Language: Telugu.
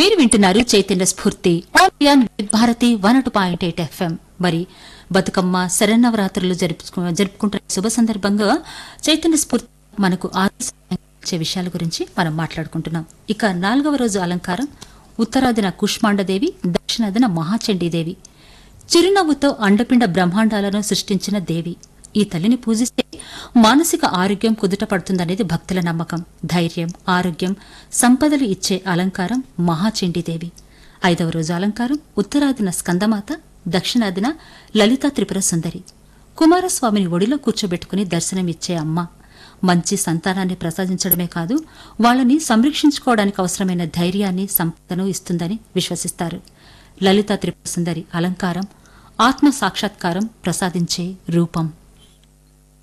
మీరు వింటున్నారు చైతన్య స్ఫూర్తి ఆన్ విత్ భారతి వన్ అటు పాయింట్ ఎయిట్ ఎఫ్ఎం మరి బతుకమ్మ శరన్నవరాత్రులు జరుపుకు జరుపుకుంటున్న శుభ సందర్భంగా చైతన్య స్ఫూర్తి మనకు ఆరోగ్య ఇచ్చే విషయాల గురించి మనం మాట్లాడుకుంటున్నాం ఇక నాలుగవ రోజు అలంకారం ఉత్తరాదిన కుష్మాండదేవి దక్షిణాదిన మహాచండీదేవి చిరునవ్వుతో అండపిండ బ్రహ్మాండాలను సృష్టించిన దేవి ఈ తల్లిని పూజిస్తే మానసిక ఆరోగ్యం కుదుట పడుతుందనేది భక్తుల నమ్మకం ధైర్యం ఆరోగ్యం సంపదలు ఇచ్చే అలంకారం మహాచండీదేవి ఐదవ రోజు అలంకారం ఉత్తరాదిన స్కందమాత దక్షిణాదిన లలితా త్రిపుర సుందరి కుమారస్వామిని ఒడిలో కూర్చోబెట్టుకుని దర్శనమిచ్చే అమ్మ మంచి సంతానాన్ని ప్రసాదించడమే కాదు వాళ్ళని సంరక్షించుకోవడానికి అవసరమైన ధైర్యాన్ని సంపదను ఇస్తుందని విశ్వసిస్తారు లలితా త్రిపుర సుందరి అలంకారం ఆత్మ సాక్షాత్కారం ప్రసాదించే రూపం